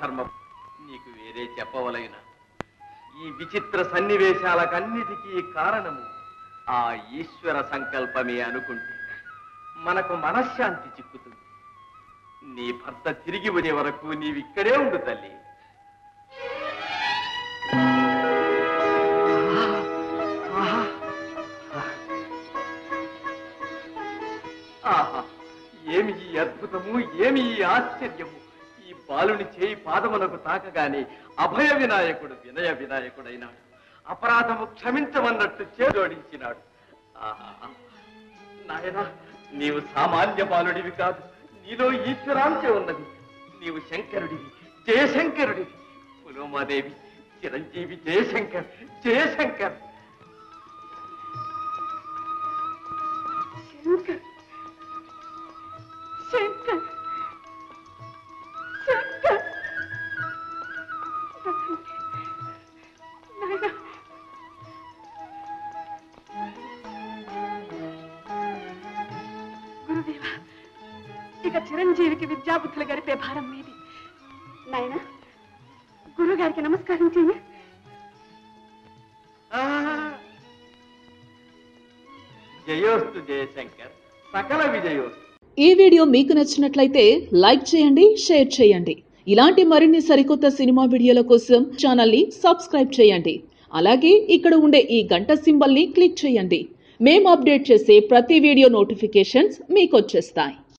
ధర్మం నీకు వేరే చెప్పవలైన ఈ విచిత్ర సన్నివేశాలకన్నిటికీ కారణము ఆ ఈశ్వర సంకల్పమే అనుకుంటే మనకు మనశ్శాంతి చిక్కుతుంది నీ భర్త తిరిగి వచ్చే వరకు నీవిక్కడే ఉండు తల్లి ఆహా ఏమి ఈ అద్భుతము ఏమి ఈ ఆశ్చర్యము ఈ బాలుని చేయి పాదములకు తాకగానే అభయ వినాయకుడు వినయ వినాయకుడైనాడు అపరాధము క్షమించమన్నట్టు చేజోడించినాడు ఆహా నాయనా నీవు సామాన్య బాలుడివి కాదు నీలో ఈశ్వరాంశ ఉన్నది నీవు శంకరుడివి జయశంకరుడివి పులోమాదేవి చిరంజీవి జయశంకర్ జయశంకర్ శంకర్ శంకర్ శంకర్ నాయనా గురుదేవా ఇక చిరంజీవికి విద్యాబుద్ధులు గడిపే భారం మీది నాయనా గురుగారికి నమస్కారం చెయ్యి జయోస్తు జయశంకర్ సకల విజయోస్తు ఈ వీడియో మీకు నచ్చినట్లయితే లైక్ చేయండి షేర్ చేయండి ఇలాంటి మరిన్ని సరికొత్త సినిమా వీడియోల కోసం ఛానల్ని సబ్స్క్రైబ్ చేయండి అలాగే ఇక్కడ ఉండే ఈ గంట సింబల్ని క్లిక్ చేయండి మేము అప్డేట్ చేసే ప్రతి వీడియో నోటిఫికేషన్స్ మీకు వచ్చేస్తాయి